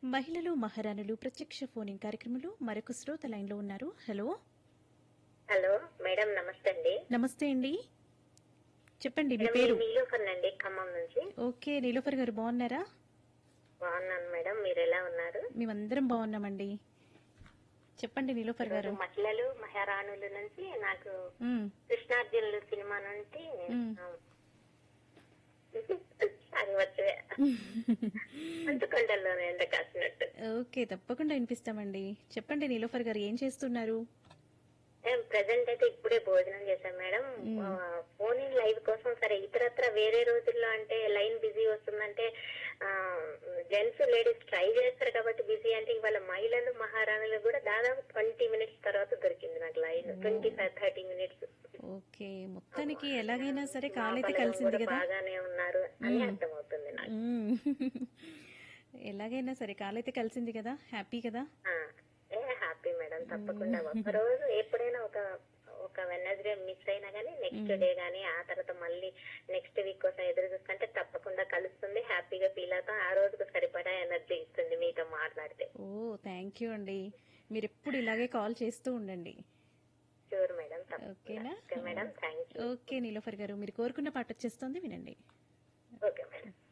మహిళలు మహారాణులు ప్రత్యక్ష ఫోనింగ్ కార్యక్రమంలో మరొక శ్రోత లైన్ లో ఉన్నారు హలో హలో మేడం నమస్తే అండి నమస్తే అండి చెప్పండి మీ మేడం, పేరు నేను నీలోఫర్ అండి ఖమ్మం నుంచి ఓకే నీలోఫర్ గారు బాగున్నారా బాగున్నాను మేడం మీరు ఎలా ఉన్నారు మేమందరం బాగున్నామండి చెప్పండి నీలోఫర్ గారు ఈరోజు మహిళలు మహారాణుల నుంచి నాకు మ్, కృష్ణార్జునులు సినిమా నుండి మ్. ఆ, అది వచ్చే అంటుకొండల్లోనే ఎండ కాసినట్టు ఓకే తప్పకుండా వినిపిస్తామండి చెప్పండి నీలోఫర్ గారు ఏం చేస్తున్నారు ప్రజెంట్ అయితే ఇప్పుడే భోజనం చేశాం మేడం ఫోన్ ఇన్ లైవ్ కోసం సరే ఇతరత్ర వేరే రోజుల్లో అంటే లైన్ బిజీ వస్తుందంటే జెంట్స్ లేడీస్ ట్రై చేస్తారు కాబట్టి బిజీ అంటే ఇవాళ మహిళలు మహారాణులు కూడా దాదాపు ట్వంటీ మినిట్స్ తర్వాత దొరికింది నాకు line twenty five thirty minutes okay మొత్తానికి ఎలాగైనా సరే కాలైతే కలిసింది కదా బాగానే ఉన్నారు అని అర్థమవుతుంది నాకు మ్మ్. ఎలాగైనా సరే కాలైతే కలిసింది కదా హ్యాపీ కదా ఆ, ఏ హ్యాపీ మేడం తప్పకుండా ఒక రోజు ఎప్పుడైనా ఒక ఒక వెనస్డే మిస్ అయినా గానీ నెక్స్ట్ డే గానీ ఆ తర్వాత మళ్ళీ నెక్స్ట్ వీక్ కోసం ఎదురు చూస్తుంటే తప్పకుండా కలుస్తుంది హ్యాపీగా ఫీల్ అవుతాం ఆ రోజుకు సరిపడా ఎనర్జీ ఇస్తుంది మీతో మాట్లాడితే ఓ థ్యాంక్ యూ అండి మీరు ఎప్పుడు ఇలాగే కాల్ చేస్తూ ఉండండి షూర్ మేడం తప్పకుండా ఓకేనా okay madam thank you okay Nilofar garu మీరు కోరుకున్న పాట వచ్చేస్తుంది వినండి ఓకే మేడం